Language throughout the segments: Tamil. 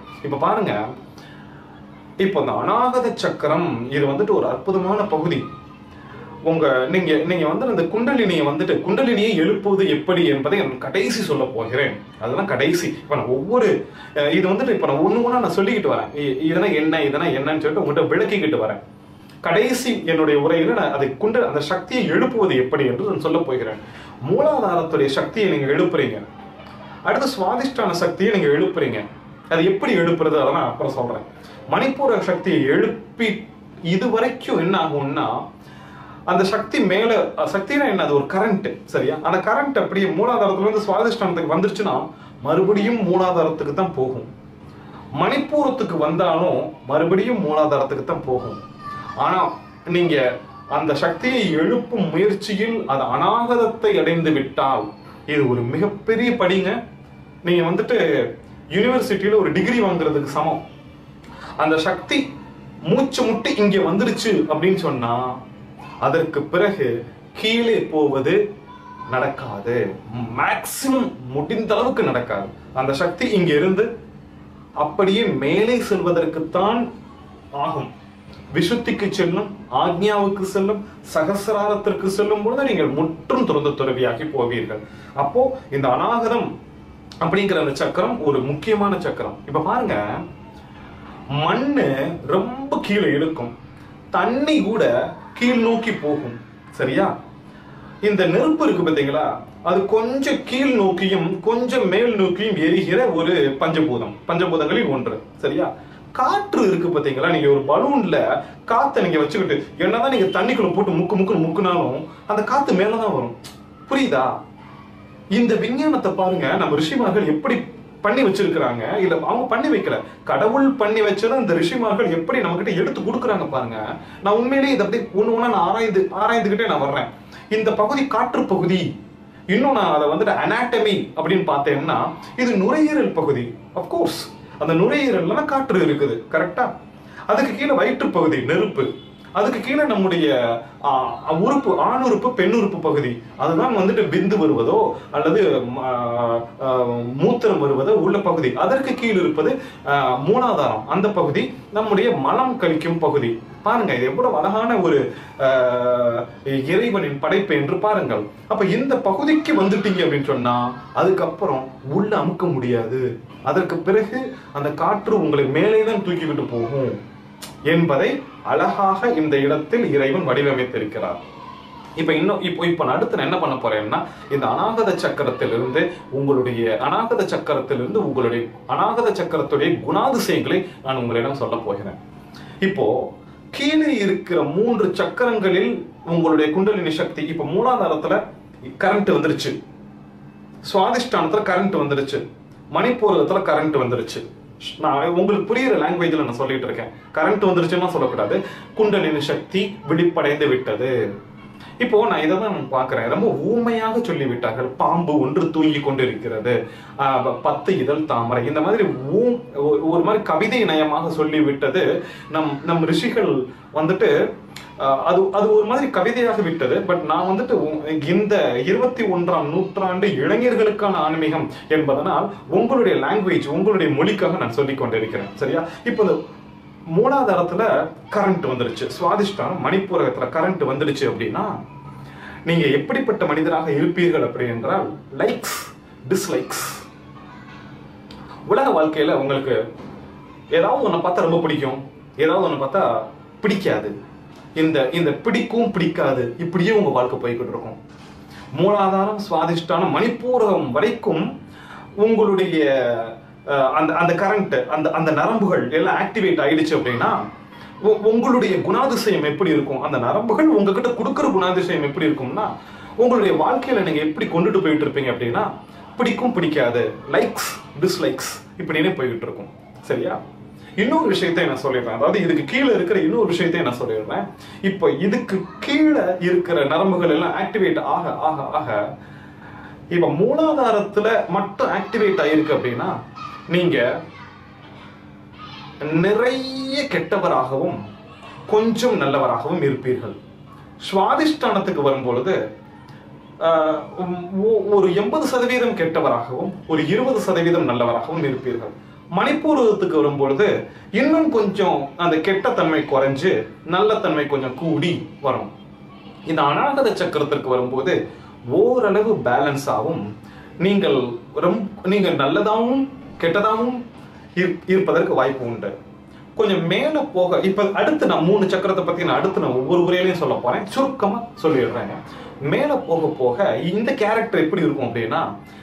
இப்ப பாருங்க இப்போ இந்த அநாகத சக்கரம் இது வந்துட்டு ஒரு அற்புதமான பகுதி உங்க நீங்க நீங்க வந்து இந்த குண்டலினியை வந்துட்டு குண்டலினியை எழுப்புவது எப்படி என்பதை நான் கடைசி சொல்ல போகிறேன் அதெல்லாம் கடைசி இப்ப நான் ஒவ்வொரு அஹ், இது வந்துட்டு இப்ப நான் ஒண்ணு ஒண்ணா நான் சொல்லிக்கிட்டு வரேன் இ- இதெல்லாம் என்ன இதெல்லாம் என்னன்னு சொல்லிட்டு உங்கள்கிட்ட விளக்கிக்கிட்டு வரேன் கடைசி என்னுடைய உரையில நான் அதை குண்ட அந்த சக்தியை எழுப்புவது எப்படி என்று நான் சொல்ல போகிறேன் மூலாதாரத்துடைய சக்தியை நீங்க எழுப்புறீங்க அடுத்து சுவாதிஷ்டான சக்தியை நீங்க எழுப்புறீங்க அது எப்படி எழுப்புறது அதை நான் அப்புறம் சொல்றேன் மணிப்பூர சக்தியை எழுப்பி இது வரைக்கும் என்ன ஆகும்னா அந்த சக்தி மேல அஹ், சக்தினா என்ன அது ஒரு கரண்ட் சரியா அந்த கரண்ட் அப்படியே மூலாதாரத்துல இருந்து சுவாதிஷ்டானத்துக்கு வந்துருச்சுன்னா மறுபடியும் மூலாதாரத்துக்கு தான் போகும் மணிப்பூரத்துக்கு வந்தாலும் மறுபடியும் மூலாதாரத்துக்கு தான் போகும் ஆனா நீங்க அந்த சக்தியை எழுப்பும் முயற்சியில் அது அநாகதத்தை அடைந்து விட்டால் இது ஒரு மிகப்பெரிய படிங்க நீங்க வந்துட்டு யூனிவர்சிட்டியில ஒரு டிகிரி வாங்குறதுக்கு சமம் அந்த சக்தி மூச்சு முட்டி இங்க வந்துருச்சு அப்படின்னு சொன்னா அதற்கு பிறகு கீழே போவது நடக்காது மேக்சிமம் முடிந்த அளவுக்கு நடக்காது அந்த சக்தி இங்க இருந்து அப்படியே மேலே செல்வதற்குத்தான் ஆகும் விசுத்திக்கு செல்லும் ஆக்ஞாவுக்கு செல்லும் சகசிராரத்திற்கு செல்லும் பொழுது நீங்கள் முற்றும் துறந்த துறவியாகி போவீர்கள் அப்போ இந்த அநாகதம் அப்படிங்கிற அந்த சக்கரம் ஒரு முக்கியமான சக்கரம் இப்ப பாருங்க மண்ணு ரொம்ப கீழே இழுக்கும் தண்ணி கூட கீழ் நோக்கி போகும் சரியா இந்த நெருப்பு இருக்கு பாத்தீங்களா அது கொஞ்சம் கீழ் நோக்கியும் கொஞ்சம் மேல் நோக்கியும் எரிகிற ஒரு பஞ்சபூதம் பஞ்சபூதங்களில் ஒன்று சரியா காற்று இருக்கு பாத்தீங்களா நீங்க ஒரு பலூன்ல காத்தை நீங்க வச்சுக்கிட்டு என்னதான் நீங்க தண்ணிக்குள்ள போட்டு முக்கு முக்குன்னு முக்குனாலும் அந்த காத்து மேலதான் வரும் புரியுதா இந்த விஞ்ஞானத்தை பாருங்க நம்ம ரிஷிமார்கள் எப்படி பண்ணி வச்சிருக்கிறாங்க இல்ல அவங்க பண்ணி வைக்கல கடவுள் பண்ணி வச்சதை இந்த ரிஷிமார்கள் எப்படி நம்மகிட்ட எடுத்து கொடுக்குறாங்க பாருங்க நான் உண்மையிலேயே இதை அப்படி ஒண்ணு ஒண்ணா நான் ஆராய்ந்து ஆராய்ந்துகிட்டே நான் வர்றேன் இந்த பகுதி காற்று பகுதி இன்னும் நான் அதை வந்துட்டு அனாட்டமி அப்படின்னு பார்த்தேன்னா இது நுரையீரல் பகுதி அப்கோர்ஸ் அந்த நுரையீரல்ல காற்று இருக்குது கரெக்டா அதுக்கு கீழே வயிற்று பகுதி நெருப்பு அதுக்கு கீழே நம்முடைய ஆ, உறுப்பு ஆண் உறுப்பு பெண் உறுப்பு பகுதி அதுதான் வந்துட்டு விந்து வருவதோ அல்லது ம, ஆ, மூத்திரம் வருவதோ உள்ள பகுதி அதற்கு கீழ் இருப்பது ஆ, மூலாதாரம் அந்த பகுதி நம்முடைய மலம் கழிக்கும் பகுதி பாருங்க இது எவ்வளவு அழகான ஒரு ஆ, இறைவனின் படைப்பு என்று பாருங்கள் அப்ப இந்த பகுதிக்கு வந்துட்டீங்க அப்படின்னு சொன்னா அதுக்கப்புறம் உள்ள அமுக்க முடியாது அதற்கு பிறகு அந்த காற்று உங்களை மேலே தான் தூக்கிவிட்டு போகும் என்பதை அழகாக இந்த இடத்தில் இறைவன் வடிவமைத்திருக்கிறார் இப்ப இன்னும் இப்போ இப்போ நான் அடுத்து நான் என்ன பண்ண போறேன்னா இந்த அநாகத சக்கரத்திலிருந்து உங்களுடைய அநாகத சக்கரத்திலிருந்து உங்களுடைய அநாகத சக்கரத்துடைய குணாதிசயங்களை நான் உங்களிடம் சொல்ல போகிறேன் இப்போ கீழே இருக்கிற மூன்று சக்கரங்களில் உங்களுடைய குண்டலினி சக்தி இப்போ மூலாதாரத்துல கரண்ட் வந்துருச்சு சுவாதிஷ்டானத்துல கரண்ட் வந்துருச்சு மணிப்பூரகத்துல கரண்ட் வந்துருச்சு நான் உங்களுக்கு புரியுற லாங்குவேஜ்ல நான் சொல்லிட்டு இருக்கேன் கரண்ட் வந்துருச்சுன்னா சொல்லக்கூடாது குண்டலினி சக்தி விழிப்படைந்து விட்டது இப்போ நான் இதை தான் பார்க்கிறேன் ரொம்ப ஊமையாக சொல்லி விட்டார்கள் பாம்பு ஒன்று தூங்கி கொண்டிருக்கிறது ஆஹ் ப- பத்து இதழ் தாமரை இந்த மாதிரி ஊ- ஒரு- ஒரு மாதிரி கவிதை நயமாக சொல்லி விட்டது நம் நம் ரிஷிகள் வந்துட்டு ஆஹ் அது அது ஒரு மாதிரி கவிதையாக விட்டது பட் நான் வந்துட்டு உ- இந்த இருபத்தி ஒன்றாம் நூற்றாண்டு இளைஞர்களுக்கான ஆன்மீகம் என்பதனால் உங்களுடைய லாங்குவேஜ் உங்களுடைய மொழிக்காக நான் சொல்லிக் கொண்டிருக்கிறேன் சரியா இப்போ இந்த மூலாதாரத்துல கரண்ட் வந்துருச்சு சுவாதிஷ்டானம் மணிப்பூரகத்துல கரண்ட் வந்துடுச்சு அப்படின்னா நீங்க எப்படிப்பட்ட மனிதராக இருப்பீர்கள் அப்படி என்றால் லைக்ஸ் டிஸ்லைக்ஸ் உலக வாழ்க்கையில உங்களுக்கு ஏதாவது ஒன்றை பார்த்தா ரொம்ப பிடிக்கும் ஏதாவது ஒன்றை பார்த்தா பிடிக்காது இந்த இந்த பிடிக்கும் பிடிக்காது இப்படியே உங்க வாழ்க்கை போய்கிட்டு இருக்கும் மூலாதாரம் சுவாதிஷ்டானம் மணிப்பூரகம் வரைக்கும் உங்களுடைய அஹ், அந்த அந்த கரண்ட் அந்த அந்த நரம்புகள் எல்லாம் ஆக்டிவேட் ஆயிடுச்சு அப்படின்னா உ- உங்களுடைய குணாதிசயம் எப்படி இருக்கும் அந்த நரம்புகள் உங்ககிட்ட கொடுக்குற குணாதிசயம் எப்படி இருக்கும்னா உங்களுடைய வாழ்க்கையில நீங்க எப்படி கொண்டுட்டு போயிட்டு இருப்பீங்க அப்படின்னா பிடிக்கும் பிடிக்காது லைக்ஸ் டிஸ்லைக்ஸ் இப்படின்னு போய்கிட்டு இருக்கும் சரியா இன்னொரு விஷயத்தை நான் சொல்லிடுறேன் அதாவது இதுக்கு கீழே இருக்கிற இன்னொரு விஷயத்தை நான் சொல்லிடுறேன் இப்போ இதுக்கு கீழே இருக்கிற நரம்புகள் எல்லாம் ஆக்டிவேட் ஆக ஆக ஆக இப்ப மூலாதாரத்துல மட்டும் ஆக்டிவேட் ஆயிருக்கு அப்படின்னா நீங்க நிறைய கெட்டவராகவும் கொஞ்சம் நல்லவராகவும் இருப்பீர்கள் சுவாதிஷ்டானத்துக்கு வரும்பொழுது ஆஹ், ஒ- ஒரு எண்பது சதவீதம் கெட்டவராகவும் ஒரு இருபது சதவீதம் நல்லவராகவும் இருப்பீர்கள் மணிப்பூரகத்துக்கு வரும்பொழுது இன்னும் கொஞ்சம் அந்த கெட்ட தன்மை குறைஞ்சு நல்ல தன்மை கொஞ்சம் கூடி வரும் இந்த அநாகத சக்கரத்திற்கு வரும்போது ஓரளவு பேலன்ஸ் ஆகும் நீங்கள் ரொம்ப நீங்கள் நல்லதாகவும் கெட்டதாகவும் இரு- இருப்பதற்கு வாய்ப்பு உண்டு கொஞ்சம் மேல போக இப்ப அடுத்து நான் மூணு சக்கரத்தை பத்தி நான் அடுத்து நான் ஒவ்வொரு உரையிலையும் சொல்ல போறேன் சுருக்கமா சொல்லிடுறேங்க மேல போக போக இந்த கேரக்டர் எப்படி இருக்கும் அப்படின்னா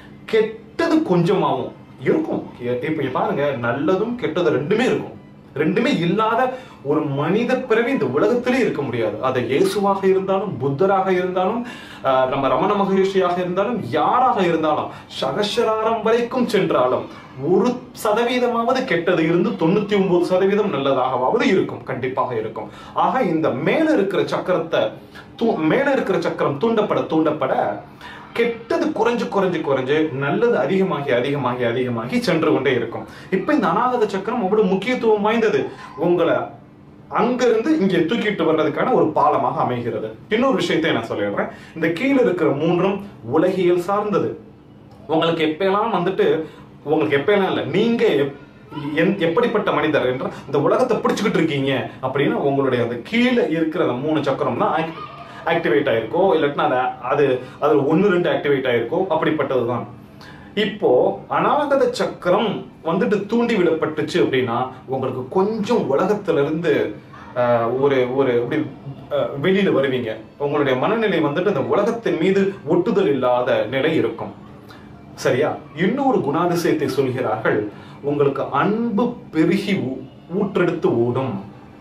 கெட்டது கொஞ்சமாவும் இருக்கும் இப்ப இங்க பாருங்க நல்லதும் கெட்டது ரெண்டுமே இருக்கும் ரெண்டுமே இல்லாத ஒரு மனித பிறவி இந்த உலகத்திலே இருக்க முடியாது அது இயேசுவாக இருந்தாலும் புத்தராக இருந்தாலும் ஆஹ், நம்ம ரமண மகரிஷியாக இருந்தாலும் யாராக இருந்தாலும் சகசராரம் வரைக்கும் சென்றாலும் ஒரு சதவீதமாவது கெட்டது இருந்து தொண்ணூத்தி ஒன்பது சதவீதம் நல்லதாகவாவது இருக்கும் கண்டிப்பாக இருக்கும் ஆக இந்த மேல இருக்கிற சக்கரத்தை தூ- மேல இருக்கிற சக்கரம் தூண்டப்பட தூண்டப்பட கெட்டது குறைஞ்சு குறைஞ்சு குறைஞ்சு நல்லது அதிகமாகி அதிகமாகி அதிகமாகி சென்று கொண்டே இருக்கும் இப்ப இந்த அநாகத சக்கரம் அவ்வளவு முக்கியத்துவம் வாய்ந்தது உங்களை அங்கிருந்து இங்கே தூக்கிட்டு வர்றதுக்கான ஒரு பாலமாக அமைகிறது இன்னொரு விஷயத்தை நான் சொல்லிடுறேன் இந்த கீழே இருக்கிற மூன்றும் உலகியல் சார்ந்தது உங்களுக்கு எப்பெல்லாம் வந்துட்டு உங்களுக்கு எப்பெல்லாம் இல்லை நீங்க எப்- எந்- எப்படிப்பட்ட மனிதர் என்ற இந்த உலகத்தை பிடிச்சுக்கிட்டு இருக்கீங்க அப்படின்னா உங்களுடைய அந்த கீழே இருக்கிற அந்த மூணு சக்கரம் தான் ஆக்டிவேட் ஆயிருக்கோ இல்லாட்டினா அது அது அது ஒன்று ரெண்டு ஆக்டிவேட் ஆயிருக்கோ அப்படிப்பட்டது தான் இப்போ அநாகத சக்கரம் வந்துட்டு தூண்டி விடப்பட்டுச்சு அப்படின்னா உங்களுக்கு கொஞ்சம் உலகத்துல இருந்து ஆஹ், ஒரு ஒரு அப்படி ஆஹ், வெளியில வருவீங்க உங்களுடைய மனநிலை வந்துட்டு இந்த உலகத்தின் மீது ஒட்டுதல் இல்லாத நிலை இருக்கும் சரியா இன்னொரு குணாதிசயத்தை சொல்கிறார்கள் உங்களுக்கு அன்பு பெருகி ஊ- ஊற்றெடுத்து ஓடும்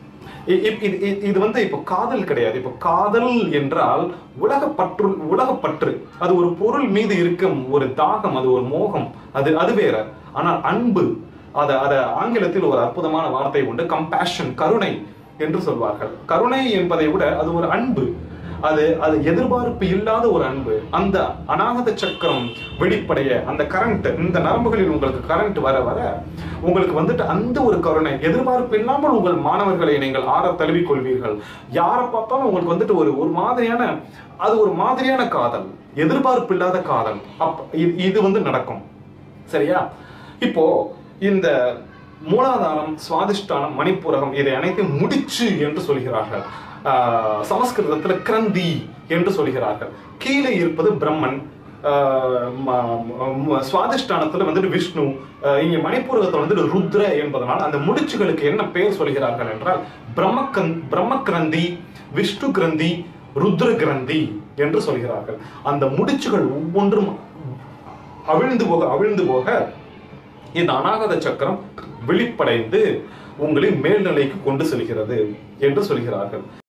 இ- இ- இது இது- இது வந்து இப்போ காதல் கிடையாது இப்போ காதல் என்றால் உலக பற்று உலக பற்று அது ஒரு பொருள் மீது இருக்கும் ஒரு தாகம் அது ஒரு மோகம் அது அது வேற ஆனால் அன்பு அத அத ஆங்கிலத்தில் ஒரு அற்புதமான வார்த்தை உண்டு கம்பேஷன் கருணை என்று சொல்வார்கள் கருணை என்பதை விட அது ஒரு அன்பு அது அது எதிர்பார்ப்பு இல்லாத ஒரு அன்பு அந்த அநாகத சக்கரம் வெளிப்படைய அந்த கரண்ட் இந்த நரம்புகளில் உங்களுக்கு கரண்ட் வர வர உங்களுக்கு வந்துட்டு அந்த ஒரு கருணை எதிர்பார்ப்பு இல்லாமல் உங்கள் மாணவர்களை நீங்கள் ஆற தழுவிக் கொள்வீர்கள் யாரை பார்த்தாலும் உங்களுக்கு வந்துட்டு ஒரு ஒரு மாதிரியான அது ஒரு மாதிரியான காதல் எதிர்பார்ப்பு இல்லாத காதல் அப்ப இது- இது வந்து நடக்கும் சரியா இப்போ இந்த மூலாதாரம் சுவாதிஷ்டானம் மணிப்புரகம் இதை அனைத்தையும் முடிச்சு என்று சொல்கிறார்கள் ஆஹ் சமஸ்கிருதத்துல கிரந்தி என்று சொல்கிறார்கள் கீழே இருப்பது பிரம்மன் ஆஹ் ம- ம- சுவாதிஷ்டானத்துல வந்துட்டு விஷ்ணு ஆஹ் இங்க மணிப்பூரகத்துல வந்துட்டு ருத்ர என்பதனால் அந்த முடிச்சுகளுக்கு என்ன பெயர் சொல்கிறார்கள் என்றால் பிரம்மக்கந் பிரம்ம கிரந்தி விஷ்ணு கிரந்தி ருத்ர கிரந்தி என்று சொல்கிறார்கள் அந்த முடிச்சுகள் ஒவ்வொன்றும் அவிழ்ந்து போக அவிழ்ந்து போக இந்த அநாகத சக்கரம் விழிப்படைந்து உங்களை மேல்நிலைக்கு கொண்டு செல்கிறது என்று சொல்கிறார்கள்